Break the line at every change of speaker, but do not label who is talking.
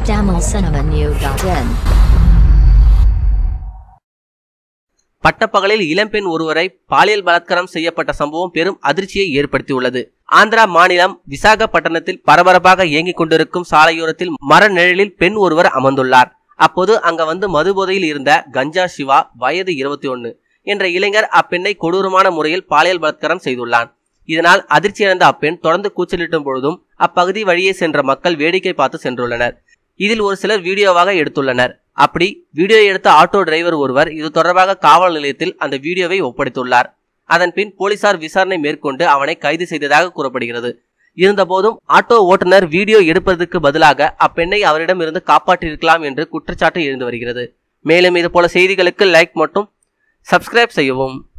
tamilcinemanew.in
பட்டப்பகலில் இளம்பெண் ஒருவரை பாலியல் பலாத்காரம் செய்யப்பட்ட சம்பவம் பெரும் அதிர்ச்சியை ஏற்படுத்தியுள்ளது ஆந்திரா மாநிலம் விசாகப்பட்டினத்தில் பரபரப்பாக இயங்கிக் கொண்டிருக்கும் சாலையோரத்தில் மர நிழலில் பெண் ஒருவர் அமர்ந்துள்ளார் அப்போது அங்க வந்து மதுபோதையில் இருந்த கஞ்சா சிவா வயது இருபத்தி ஒன்னு என்ற இளைஞர் அப்பெண்ணை கொடூரமான முறையில் பாலியல் பலாத்காரம் செய்துள்ளான் இதனால் அதிர்ச்சியடைந்த அப்பெண் தொடர்ந்து கூச்சலிட்டும் பொழுதும் அப்பகுதி வழியே சென்ற மக்கள் வேடிக்கை பார்த்து சென்றுள்ளனர் இதில் ஒரு சிலர் வீடியோவாக எடுத்துள்ளனர் அப்படி வீடியோ எடுத்த ஆட்டோ டிரைவர் ஒருவர் இது தொடர்பாக காவல் நிலையத்தில் அந்த வீடியோவை ஒப்படைத்துள்ளார் அதன் பின் போலீசார் விசாரணை மேற்கொண்டு அவனை கைது செய்ததாக கூறப்படுகிறது இருந்தபோதும் ஆட்டோ ஓட்டுநர் வீடியோ எடுப்பதற்கு பதிலாக அப்பெண்ணை அவரிடமிருந்து காப்பாற்றியிருக்கலாம் என்று குற்றச்சாட்டு எழுந்து வருகிறது மேலும் இது போல செய்திகளுக்கு லைக் மற்றும் சப்ஸ்கிரைப் செய்யவும்